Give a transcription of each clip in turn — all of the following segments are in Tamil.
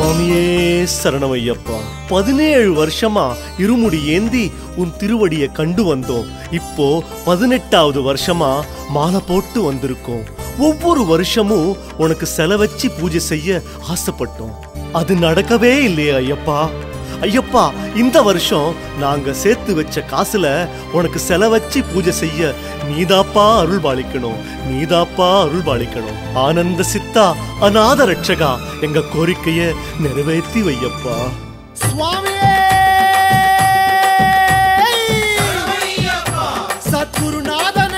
சுவாமியே சரணமையப்பா பதினேழு வருஷமா இருமுடி ஏந்தி உன் திருவடியை கண்டு வந்தோம் இப்போ பதினெட்டாவது வருஷமா மாலை போட்டு வந்திருக்கோம் ஒவ்வொரு வருஷமும் உனக்கு செலவச்சு பூஜை செய்ய ஆசைப்பட்டோம் அது நடக்கவே இல்லையே ஐயப்பா ஐயப்பா இந்த வருஷம் நாங்க சேர்த்து வச்ச காசுல உனக்கு செலவச்சு பூஜை செய்ய நீதாப்பா அருள் பாலிக்கணும் நீதாப்பா அருள் பாலிக்கணும் ஆனந்த சித்தா அநாத ரட்சகா எங்க கோரிக்கைய நிறைவேற்றி வையப்பா சுவாமியே சத்குருநாதனே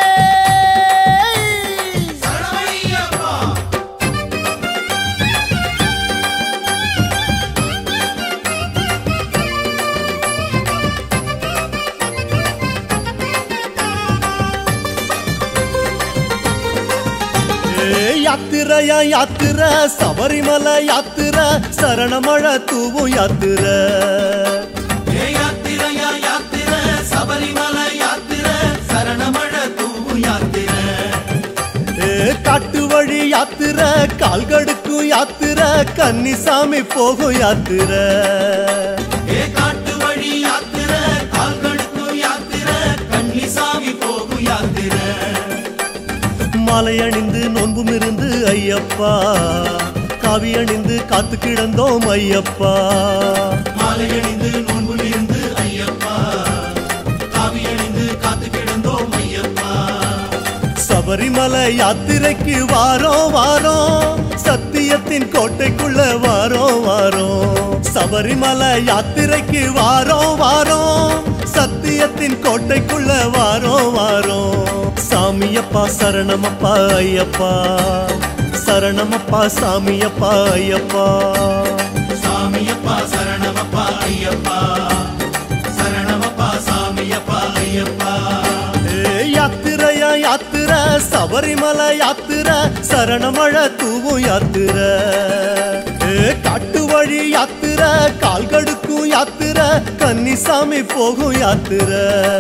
ஏ யாத்திரையா யாத்திர சபரிமலை யாத்திர சரணமழ தூவும் யாத்திர ஏ யாத்திரையா யாத்திர சபரிமலை யாத்திர சரணமழ தூவு யாத்திர ஏ காட்டு வழி யாத்திர கால்கடுக்கும் யாத்திர கன்னிசாமி போகும் யாத்திர ஏ காட்டு வழி யாத்திர கால்களுக்கு யாத்திர கன்னிசாமி போகும் யாத்திர மாலை அணிந்து நோன்பும் இருந்து ஐயப்பா காவி அணிந்து காத்து கிடந்தோம் ஐயப்பா மாலை அணிந்து நோன்புல இருந்து ஐயப்பா காவி அணிந்து காத்து கிடந்தோம் ஐயப்பா சபரிமலை யாத்திரைக்கு வாரோம் வாரோம் சத்தியத்தின் கோட்டைக்குள்ள வாரோம் வாரோம் சபரிமலை யாத்திரைக்கு வாரோம் வாரோம் சத்தியத்தின் கோட்டைக்குள்ள வாரோம் வாரோம் சாமியப்பா சரணமப்பா ஐயப்பா சரணமப்பா சாமியப்பா ஐயப்பா சாமியப்பா சரணமப்பா ஐயப்பா சரணமப்பா சாமியப்பா ஐயப்பா ஏ யாத்திரையா யாத்திர சபரிமலை யாத்திர சரணமழ தூவும் யாத்திர ஏ காட்டு வழி யாத்திர கால்கடுக்கும் யாத்திர கன்னிசாமி போகும் யாத்திர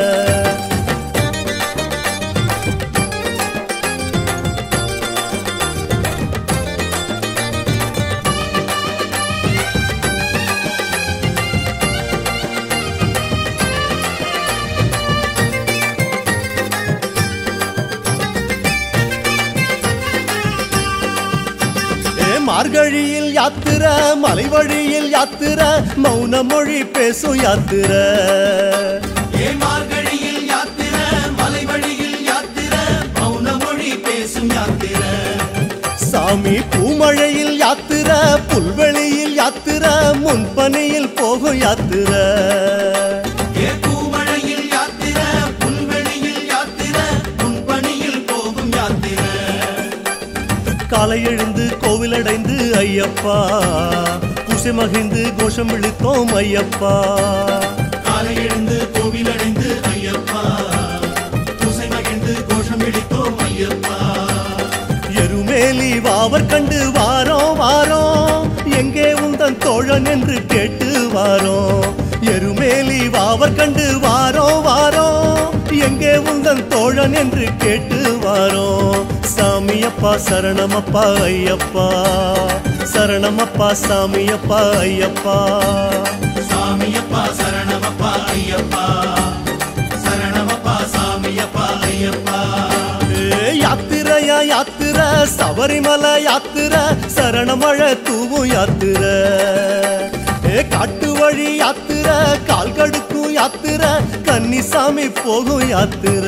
ஏ மார்கழியில் யாத்திர மலை வழியில் யாத்திர மௌன மொழி பேசும் யாத்திர ஏ மார்கழியில் யாத்திர மலை வழியில் யாத்திர மௌன மொழி பேசும் யாத்திர சாமி பூமழையில் யாத்திர புல்வெளியில் யாத்திர முன்பனியில் போகும் யாத்திர ஏ பூமழையில் யாத்திர புல்வெளியில் யாத்திர முன்பணியில் போகும் யாத்திர காலை எழுந்து கோவிலடைந்து ஐயப்பா பூசை மகிழ்ந்து கோஷம் விழித்தோம் ஐயப்பா காலை எழுந்து கோவில் அடைந்து ஐயப்பா பூசை மகிழ்ந்து கோஷம் இடித்தோம் ஐயப்பா எருமேலி வாவர் கண்டு வாரோம் வாரோம் எங்கே உந்தன் தோழன் என்று கேட்டு வாரோம் எருமேலி வாவர் கண்டு வாரோம் வாரோம் எங்கே உந்தன் தோழன் என்று கேட்டு வாரோம் சாமியப்பா சரணமப்பா ஐயப்பா சரணமப்பா சாமியப்பா ஐயப்பா சாமியப்பா சரணமப்பா ஐயப்பா சரணமப்பா சாமியப்பா ஐயப்பா ஏ யாத்திரையா யாத்திர சபரிமலை யாத்திர சரணமழ தூவும் யாத்திர ஏ காட்டு வழி யாத்திர கால்கடுக்கும் யாத்திர கன்னிசாமி போகும் யாத்திர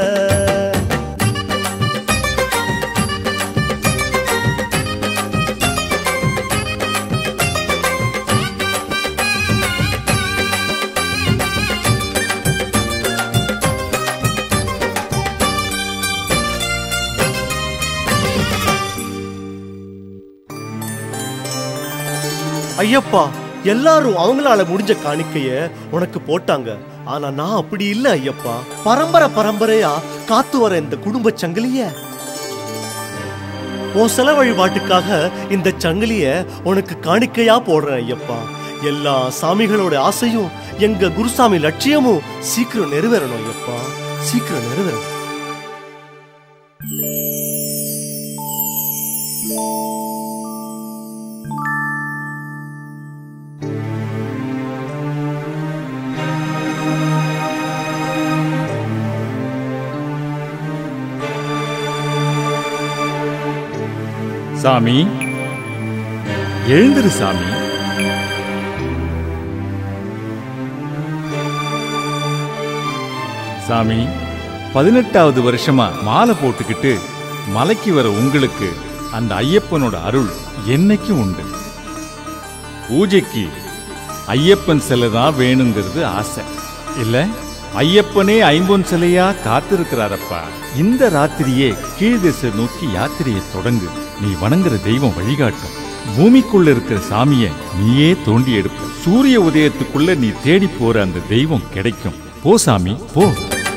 ஐயப்பா எல்லாரும் அவங்களால முடிஞ்ச காணிக்கைய உனக்கு போட்டாங்க ஆனா நான் அப்படி இல்ல ஐயப்பா பரம்பரை பரம்பரையா காத்து வர இந்த குடும்ப சங்கிலிய உன் செல வழிபாட்டுக்காக இந்த சங்கிலிய உனக்கு காணிக்கையா போடுறேன் ஐயப்பா எல்லா சாமிகளோட ஆசையும் எங்க குருசாமி லட்சியமும் சீக்கிரம் நிறைவேறணும் ஐயப்பா சீக்கிரம் நிறைவேறணும் சாமி எழுந்திரு சாமி சாமி பதினெட்டாவது வருஷமா மாலை போட்டுக்கிட்டு மலைக்கு வர உங்களுக்கு அந்த ஐயப்பனோட அருள் என்னைக்கும் உண்டு பூஜைக்கு ஐயப்பன் சிலை தான் வேணுங்கிறது ஆசை இல்ல ஐயப்பனே ஐம்பொன் சிலையா காத்திருக்கிறாரப்பா இந்த ராத்திரியே கீழ் திசை நோக்கி யாத்திரையை தொடங்கு நீ வணங்குற தெய்வம் வழிகாட்டும் பூமிக்குள்ள இருக்கிற சாமிய நீயே தோண்டி எடுப்ப சூரிய உதயத்துக்குள்ள நீ தேடி போற அந்த தெய்வம் கிடைக்கும் போ சாமி போ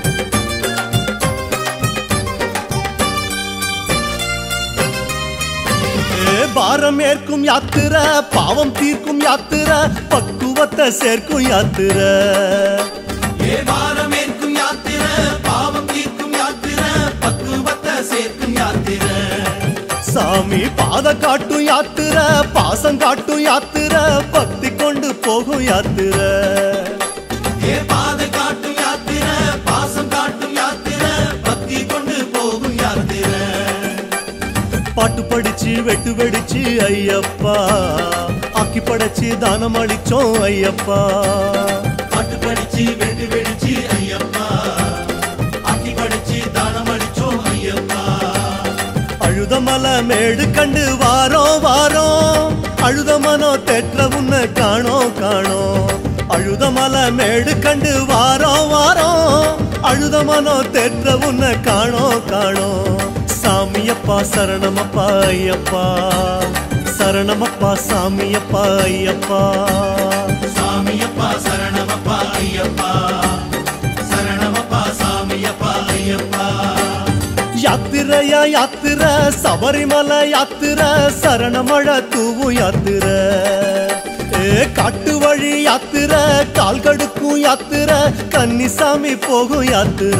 ஏ, பாரம் ஏற்கும் யாத்திர பாவம் தீர்க்கும் யாத்திர பக்குவத்தை சேர்க்கும் யாத்திர ஏ வாரமேற்கும் யாத்திர பாவம் தீர்க்கும் யாத்திர பக்குவத்தை சேர்க்கும் யாத்திர சாமி பாத காட்டும் யாத்திர பாசம் காட்டும் யாத்திர பக்தி கொண்டு போகும் யாத்திர ஏ பாதை காட்டும் யாத்திர பாசம் காட்டும் யாத்திர பக்தி கொண்டு போகும் யாத்திர பாட்டு படிச்சு வெட்டு வெடிச்சு ஐயப்பா ஆக்கி படைச்சு தானம் அளிச்சோம் ஐயப்பா பாட்டு படிச்சு வெண்டு வெடிச்சு ஐயப்பா ஆக்கி படிச்சு தானம் அடிச்சோம் ஐயப்பா அழுதமல மேடு கண்டு வாரோம் வாரோம் அழுத மனோ தெற்ற உன்னை காணோம் காணோம் அழுதமல மேடு கண்டு வாரோம் வாரோம் அழுத மனோ தெற்ற உன்னை காணோம் காணோம் சாமியப்பா சரணமப்பா ஐயப்பா சரணமப்பா சாமியப்பா ஐயப்பா சாமியப்பா சரணமப்பா ஐயப்பா சரணமப்பா சாமியப்பா ஐயப்பா யாத்திரையா யாத்திர சபரிமல யாத்திர சரணமழ தூவும் யாத்திர ஏ காட்டு வழி யாத்திர கால் கடுக்கும் யாத்திர கன்னிசாமி போகும் யாத்திர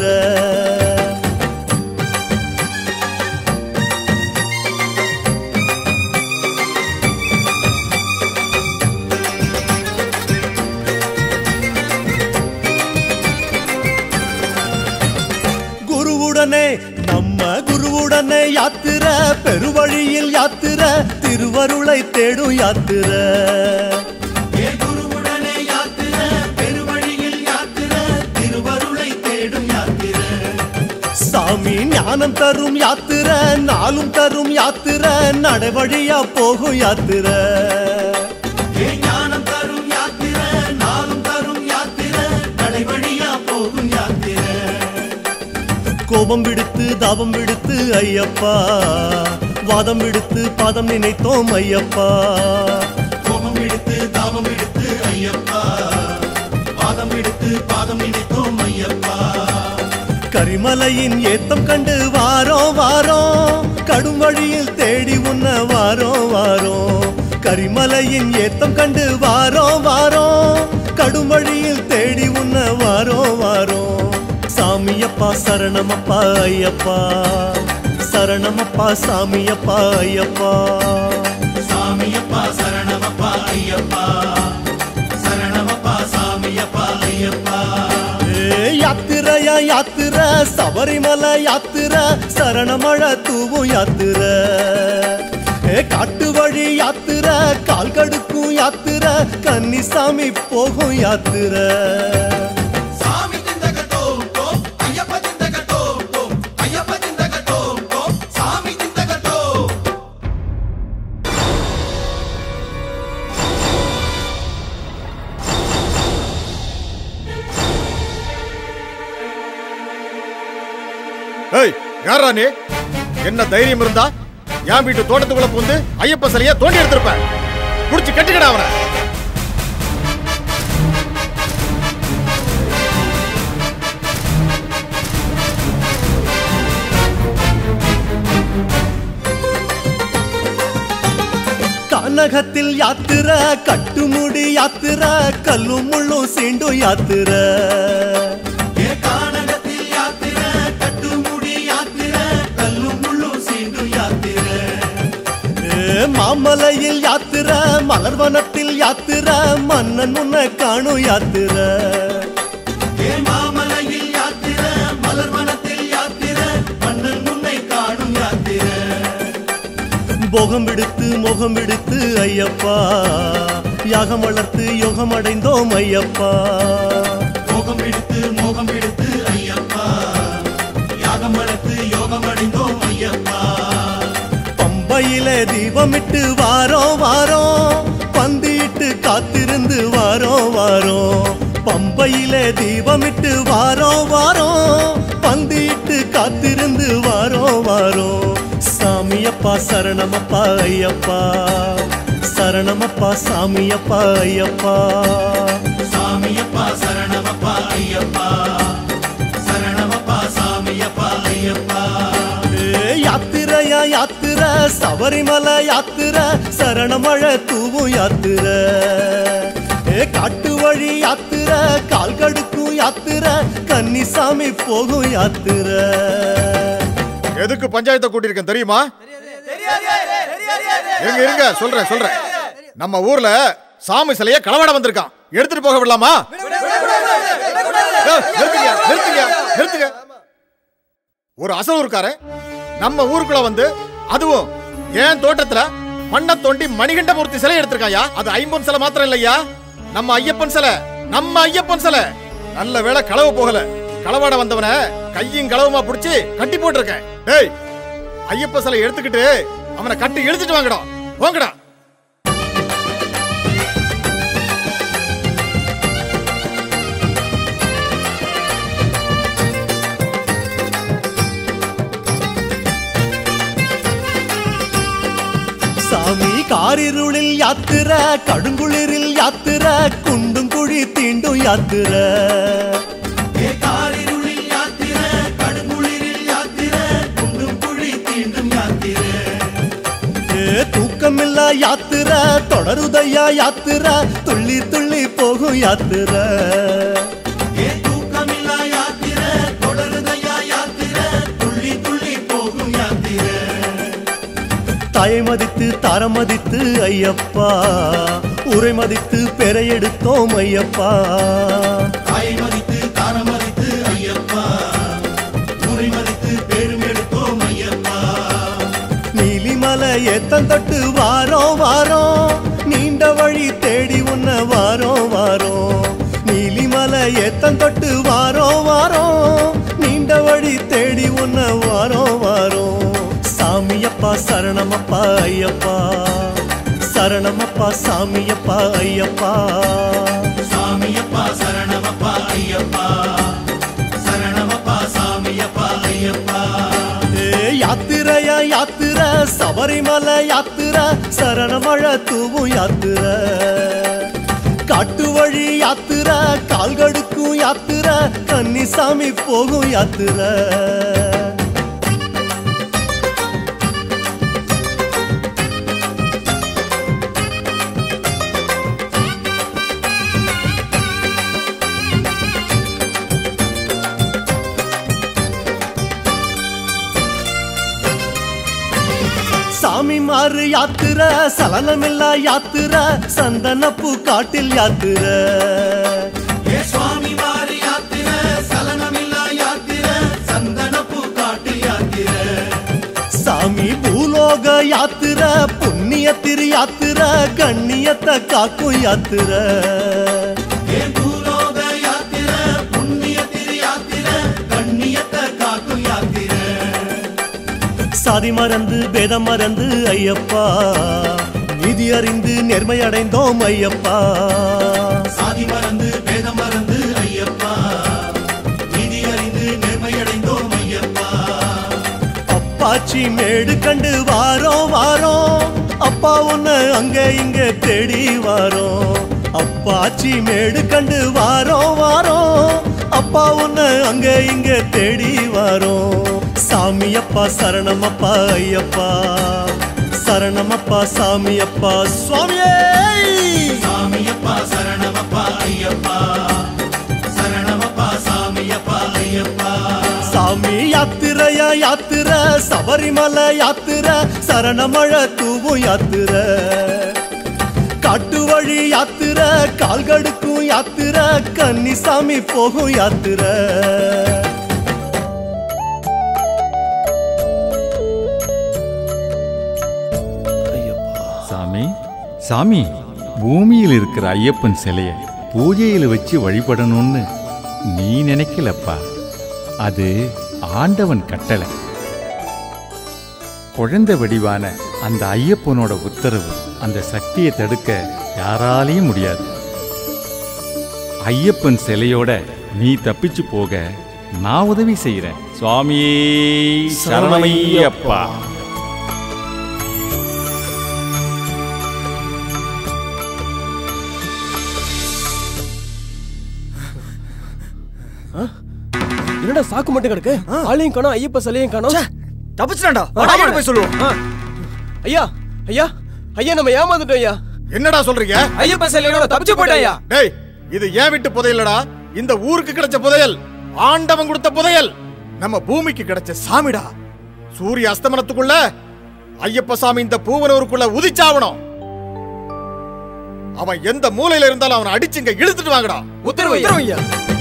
குருவுடனே நம்ம குருவுடனே யாத்திர பெருவழியில் யாத்திர திருவருளை தேடும் யாத்திர ஏ குருவுடனே யாத்திர பெருவழியில் யாத்திர திருவருளை தேடும் யாத்திர சாமி ஞானம் தரும் யாத்திர நாளும் தரும் யாத்திர நடைவழியா போகும் யாத்திர ஏ ஞானம் தரும் யாத்திர நாளும் தரும் யாத்திர நடைவழியா போகும் யாத்திர கோபம் விடுத்து தாபம் விடுத்து ஐயப்பா வாதம் விடுத்து பாதம் நினைத்தோம் ஐயப்பா கோபம் எடுத்து தாபம் எடுத்து ஐயப்பா பாதம் எடுத்து பாதம் நினைத்தோம் ஐயப்பா கரிமலையின் ஏத்தம் கண்டு வாரோம் வாரோம் கடும் வழியில் தேடி உன்ன வாரோம் வாரோம் கரிமலையின் ஏத்தம் கண்டு வாரோம் வாரோம் கடும் வழியில் தேடி உன்ன வாரோம் வாரோம் சாமியப்பா சரணமப்பா ஐயப்பா சரணமப்பா சாமியப்பா ஐயப்பா சாமியப்பா சரணமப்பா ஐயப்பா சரணமப்பா சாமியப்பா ஐயப்பா ஏ, யாத்திரையா யாத்திர சபரிமல யாத்திர சரணமழ தூவும் யாத்திர ஏ, காட்டு வழி யாத்திர கால் கடுக்கும் யாத்திர கன்னிசாமி போகும் யாத்திர சாமி திந்தக டோம் டோம் ஐயப்ப திந்தக டோம் டோம் ஐயப்ப திந்தக டோம் டோம் சாமி திந்தக டோம் ஏய் யாரா நீ என்ன தைரியம் இருந்தா என் வீட்டு தோட்டத்துக்குள்ள பூந்து ஐயப்ப சிலைய தோண்டி எடுத்திருப்பேன் புடிச்சு கட்டுக்கடா அவனை கனகத்தில் யாத்திர கட்டுமுடி யாத்திர கல்லும் முள்ளும் சீண்டும் யாத்திர ஏ கானகத்தில் யாத்திர கட்டுமுடி யாத்திர கல்லும் முள்ளும் சீண்டும் யாத்திர ஏ, மாமலையில் யாத்திர மலர்வனத்தில் யாத்திர மன்னன் முன்ன காணும் யாத்திர ஏ மாமலையில் யாத்திர மலர்வனத்தில் யாத்திர மன்னன் முன்னை காணும் யாத்திர போகம் விடுத்து முகம் விடுத்து ஐயப்பா யாகம் வளர்த்து யோகம் அடைந்தோம் ஐயப்பா மோகம் எடுத்து மோகம் எடுத்து ஐயப்பா யாகம் வளர்த்து யோகம் அடைந்தோம் ஐயப்பா பம்பையில தீபமிட்டு வாரோம் வாரோம் பந்திட்டு காத்திருந்து வாரோம் வாரோம் பம்பையில தீபமிட்டு வாரோம் வாரோம் பந்திட்டு காத்திருந்து வாரோம் வாரோம் சாமியப்பா சரணமப்பா ஐயப்பா சரணமப்பா சாமியப்பா ஐயப்பா சாமியப்பா சரணமப்பா ஐயப்பா சரணமப்பா சாமியப்பா ஐயப்பா ஏ, யாத்திரையா யாத்திர சபரிமலை யாத்திர சரணமழை தூவும் யாத்திர ஏ காட்டு வழி யாத்திர கால் கடுக்கும் யாத்திர கன்னிசாமி போகும் யாத்திர எதுக்கு பஞ்சாயத்தை கூட்டியிருக்கேன் தெரியுமா இருங்க இருங்க சொல்றேன் சொல்றேன் நம்ம ஊர்ல சாமி சிலைய களவாட வந்திருக்கான் எடுத்துட்டு போக விடலாமா ஏய், நிறுத்துங்க நிறுத்துங்க நிறுத்துங்க ஒரு அசலூர்காரன் நம்ம ஊருக்குள்ள வந்து அதுவும் ஏன் தோட்டத்துல மண்ணை தோண்டி மணிகண்டமூர்த்தி சிலை எடுத்திருக்காயா அது ஐம்பொன் சிலை மாத்திரம் இல்லையா நம்ம ஐயப்பன் சிலை நம்ம ஐயப்பன் சிலை நல்ல வேளை களவு போகல களவாட வந்தவன கையும் களவுமா புடிச்சு கட்டி போட்டிருக்கேன் டேய் ஐயப்ப சிலை எடுத்துக்கிட்டு அவனை கட்டி இழுத்துட்டு வாங்கடா வாங்கடா சாமி காரிருளில் யாத்திர கடுங்குளிரில் யாத்திர குண்டும் குழி தீண்டும் யாத்திர ஏ காரிருளில் யாத்திர கடுங்குளிரில் யாத்திர குண்டும் குழி தீண்டும் யாத்திர ஏ தூக்கமில்லா யாத்திர தொடருதையா யாத்திர துள்ளி துள்ளி போகும் யாத்திர ஏ தூக்கமில்லா யாத்திர தொடருதையா யாத்திர துள்ளி துள்ளி போகும் யாத்திர தாயை மதித்து தாரம் மதித்து ஐயப்பா உரை மதித்து பெற எடுத்தோம் ஐயப்பா தாயை மதித்து தாரம் மதித்து ஐயப்பா முறை மதித்து பேரும் எடுத்தோம் ஐயப்பா நீலிமலை ஏத்தம் தொட்டு வாரோம் வாரோம் நீண்ட வழி தேடி உன்ன வாரோம் வாரோம் நீலிமலை ஏத்தம் தொட்டு வாரோம் வாரோம் நீண்ட வழி தேடி உன்ன வாரோம் வாரோம் சாமியப்பா சரணமப்பா ஐயப்பா சரணமப்பா சாமியப்பா ஐயப்பா சாமியப்பா சரணமப்பா ஐயப்பா சரணமப்பா சாமியப்பா ஐயப்பா ஏ யாத்திரையா யாத்திர சபரிமலை யாத்திர சரணமழ தூவும் யாத்திர காட்டு வழி யாத்திர கால்கடுக்கும் யாத்திர கன்னிசாமி போகும் யாத்திர சாமி மாறு யாத்திர சலனமில்லா யாத்திர சந்தனப்பூ காட்டில் யாத்திர ஏ சுவாமி மாறி யாத்திர சலனமில்லா யாத்திர சந்தனப்பூ காட்டு யாத்திர சாமி பூலோக யாத்திர புண்ணிய திரு யாத்திர கண்ணியத்தை காக்கும் யாத்திர ஏ பூலோக யாத்திர புண்ணிய திரு யாத்திர கண்ணியத்தை காக்கும் யாத்திர சாதி மறந்து பேதம் மறந்து ஐயப்பா நீதி அறிந்து நேர்மை அடைந்தோம் ஐயப்பா சாதி மறந்து பேதம் மறந்து ஐயப்பா நீதி அறிந்து நேர்மையடைந்தோம் ஐயப்பா அப்பாச்சி மேடு கண்டு வாரோம் வாரோம் அப்பா உன்னை அங்க இங்க தேடி வாரோம் அப்பாச்சி மேடு கண்டு வாரோம் வாரோம் அப்பா உன்னை அங்க இங்க தேடி வாரோம் சாமியப்பா சரணமப்பா ஐயப்பா சரணமப்பா சாமியப்பா சுவாமியே சாமியப்பா சரணமப்பா ஐயப்பா சரணமப்பா சாமியப்பா ஐயப்பா சாமி யாத்திரையா யாத்திர சபரிமலை யாத்திர சரணமழ தூவும் யாத்திர காட்டு வழி யாத்திர கால்கடுக்கும் யாத்திர கன்னிசாமி போகும் யாத்திர சாமி பூமியில் இருக்கிற ஐயப்பன் சிலைய பூஜையில் வச்சு வழிபடணும்னு நீ நினைக்கலப்பா அது ஆண்டவன் கட்டளை குழந்தை வடிவான அந்த ஐயப்பனோட உத்தரவு அந்த சக்தியை தடுக்க யாராலையும் முடியாது ஐயப்பன் சிலையோட நீ தப்பிச்சு போக நான் உதவி செய்யறேன் சுவாமியே சரணமையப்பா என்னடா சாக்கு மட்டும் கிடக்கு ஆளையும் காணோம் ஐயப்ப சிலையும் காணோம் தப்பிச்சிட்டான்டா ஆ, வாடா, போய் சொல்லுவோம் ஆ. ஐயா ஐயா ஐயா நம்ம ஏமாந்துட்டோம் ஐயா என்னடா சொல்றீங்க ஐயப்ப சிலையோட தப்பிச்சு போயிட்டோம் ஐயா டேய் இது ஏன் வீட்டு புதையலடா இந்த ஊருக்கு கிடைச்ச புதையல் ஆண்டவன் கொடுத்த புதையல் நம்ம பூமிக்கு கிடைச்ச சாமிடா சூரிய அஸ்தமனத்துக்குள்ள ஐயப்ப சாமி இந்த பூவனூருக்குள்ள உதிச்சாவணும் அவன் எந்த மூலையில இருந்தாலும் அவனை அடிச்சு இங்க இழுத்துட்டு வாங்கடா உத்தரவு உத்தரவு ஐயா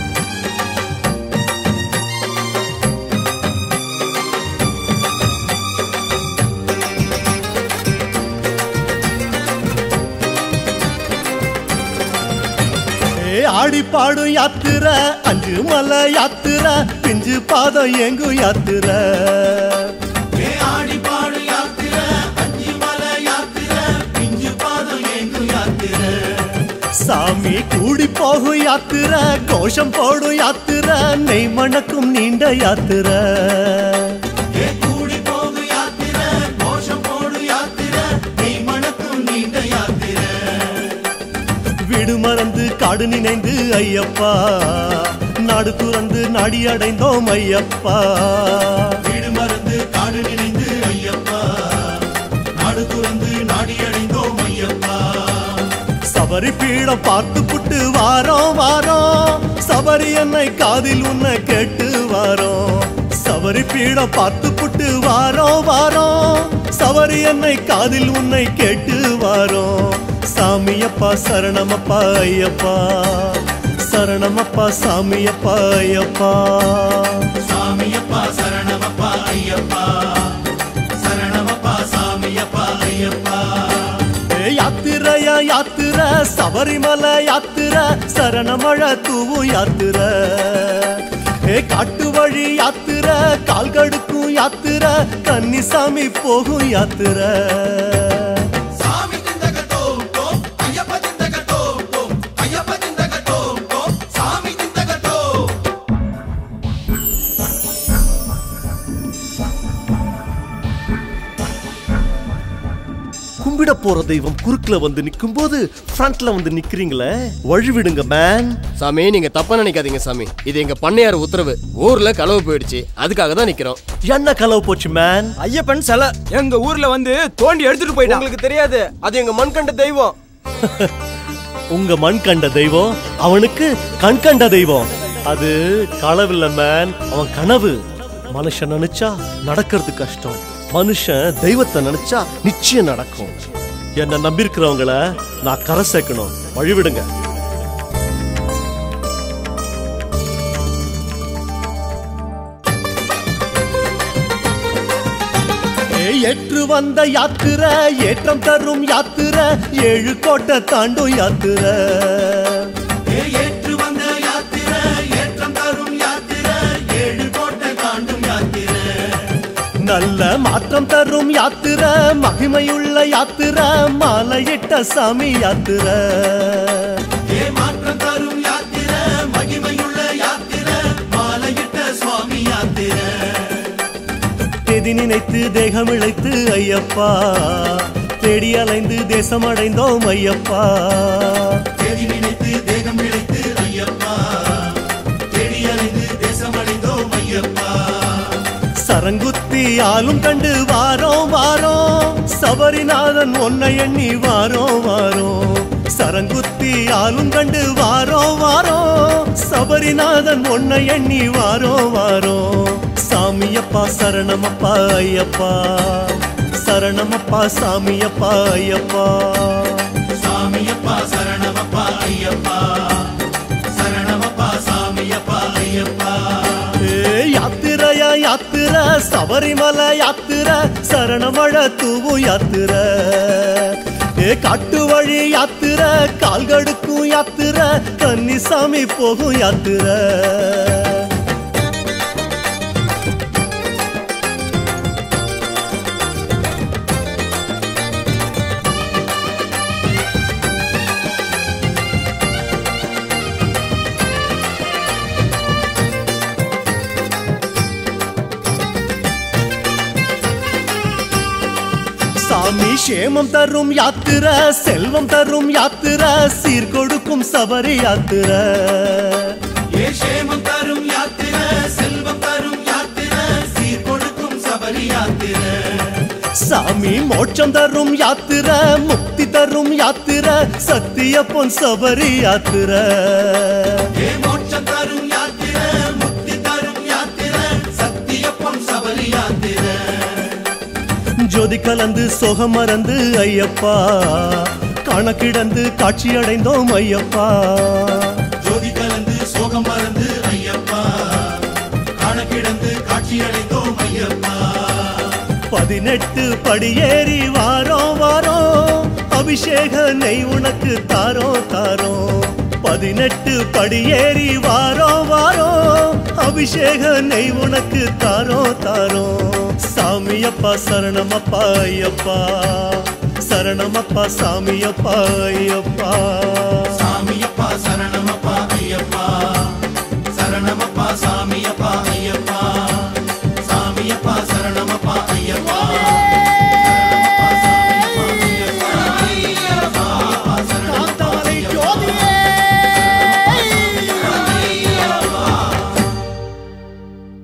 ஏ ஆடி பாடும் யாத்திர அஞ்சு மலை யாத்திர பிஞ்சு பாதம் எங்கும் யாத்திர ஏ ஆடி பாடு யாத்திர அஞ்சு மலை யாத்திர பிஞ்சு பாதம் எங்கும் யாத்திர சாமி கூடி போகும் யாத்திர கோஷம் போடும் யாத்திர நெய் மணக்கும் நீண்ட யாத்திர ஏ கூடி போகு யாத்திர கோஷம் போடு யாத்திர நீ மணக்கும் நீண்ட யாத்திர வீடு மறந்து காடு நினைந்து ஐயப்பா நாடு துறந்து நாடி அடைந்தோம் ஐயப்பா வீடு மறந்து காடு நினைந்து ஐயப்பா நாடு துறந்து நாடி அடைந்தோம் ஐயப்பா சபரி பீடம் பார்த்து புட்டு வாரோம் வாரோம் சபரி என்னை காதில் உன்னை கேட்டு வாரோம் சபரி பீடம் பார்த்து புட்டு வாரோம் வாரோம் சபரி என்னை காதில் உன்னை கேட்டு வாரோம் சாமியப்பா சரணமப்பா ஐயப்பா சரணமப்பா சாமியப்பா ஐயப்பா சாமியப்பா சரணமப்பா ஐயப்பா சரணமப்பா சாமியப்பா ஐயப்பா ஏ யாத்திரையா யாத்திர சபரிமலை யாத்திர சரணமழ தூவு யாத்திர ஏ காட்டு வழி யாத்திர கால் கடுக்கும் யாத்திர கன்னிசாமி போகும் யாத்திர சாமி திந்தக டோம் டோம் ஐயப்ப திந்தக டோம் டோம் ஐயப்ப திந்தக டோம் டோம் சாமி திந்தக டோம் கும்பிட போற தெய்வம் குறுக்குல வந்து நிக்கும் போது ஃப்ரண்ட்ல வந்து நிக்கிறீங்களே வழிவிடுங்க மேன் சாமி நீங்க தப்பா நினைக்காதீங்க சாமி இது எங்க பண்ணையார் உத்தரவு ஊர்ல களவு போயிடுச்சு அதுக்காக தான் நிக்கிறோம் என்ன கலவு போச்சு மேன் ஐயப்பன் சிலை எங்க ஊர்ல வந்து தோண்டி எடுத்துட்டு போயிட்டான் உங்களுக்கு தெரியாது அது எங்க மண் கண்ட தெய்வம் உங்க மண் கண்ட தெய்வம் அவனுக்கு கண் கண்ட தெய்வம் அது களவில்ல மேன் அவன் கனவு மனுஷன் நினைச்சா நடக்கிறது கஷ்டம் மனுஷன் தெய்வத்தை நினைச்சா நிச்சயம் நடக்கும் என்ன நம்பியிருக்கிறவங்கள நான் கரை சேர்க்கணும் வழிவிடுங்க ஏய், ஏற்று வந்த யாத்திர ஏற்றம் தரும் யாத்திர ஏழு கோட்டை தாண்டும் யாத்திர ஏ ஏற்று வந்த யாத்திர ஏற்றம் தரும் யாத்திர ஏழு கோட்டை தாண்டும் யாத்திர நல்ல மாற்றம் தரும் யாத்திர மகிமையுள்ள யாத்திர மாலையிட்ட சாமி யாத்திர ஏ மாற்றம் தரும் யாத்திர மகிமையுள்ள யாத்திர மாலையிட்ட சுவாமி யாத்திர தேதி நினைத்து தேகம் இழைத்து ஐயப்பா தேடி அலைந்து தேசம் அடைந்தோம் ஐயப்பா தேதி நினைத்து தேகம் இழைத்து ஐயப்பா தேடி அலைந்து தேசம் அடைந்தோம் ஐயப்பா சரங்குத்தி ஆளும் கண்டு வாரோம் வாரோம் சபரிநாதன் ஒன்னை எண்ணி வாரோம் வாரோம் சரங்குத்தி ஆளும் கண்டு வாரோம் வாரோம் சபரிநாதன் ஒன்னை எண்ணி வாரோம் வாரோம் சாமியப்பா சரணமப்பா ஐயப்பா சரணமப்பா சாமியப்பா ஐயப்பா சாமியப்பா சரணமப்பா ஐயப்பா சரணமப்பா சாமியப்பா ஐயப்பா ஏ யாத்திரையா யாத்திர சபரிமலை யாத்திர சரணமழ தூவு யாத்திர ஏ ஏ காட்டு வழி யாத்திர கால்கடுக்கும் யாத்திர கன்னிசாமி போகும் யாத்திர சாமி சேமம் தரும் யாத்திர செல்வம் தரும் யாத்திர சீர் கொடுக்கும் சபரி யாத்திர ஏ சேமம் தரும் யாத்திர செல்வம் தரும் யாத்திர சீர் கொடுக்கும் சபரி யாத்திர சாமி மோட்சம் தரும் யாத்திர முக்தி தரும் யாத்திர சத்திய பொன் சபரி யாத்திர ஏ மோட்சம் தரும் யாத்திர முக்தி தரும் யாத்திர சத்திய பொன் சபரி யாத்திர ஜோதி கலந்து சொகம் மறந்து ஐயப்பா காண கிடந்து காட்சி அடைந்தோம் ஐயப்பா ஜோதி கலந்து சோகம் மறந்து ஐயப்பா காண கிடந்து காட்சி அடைந்தோம் ஐயப்பா பதினெட்டு படியேறி வாரோம் வாரோம் அபிஷேக நெய் உனக்கு தாரோ தாரோ பதினெட்டு படியேறி வாரோம் வாரோம் அபிஷேக நெய் உனக்கு தாரோ தாரோ சாமியப்பா சரணமப்பா ஐயப்பா சரணமப்பா சாமியப்பா ஐயப்பா சாமியப்பா சரணமப்பா ஐயப்பா சரணமப்பா சாமி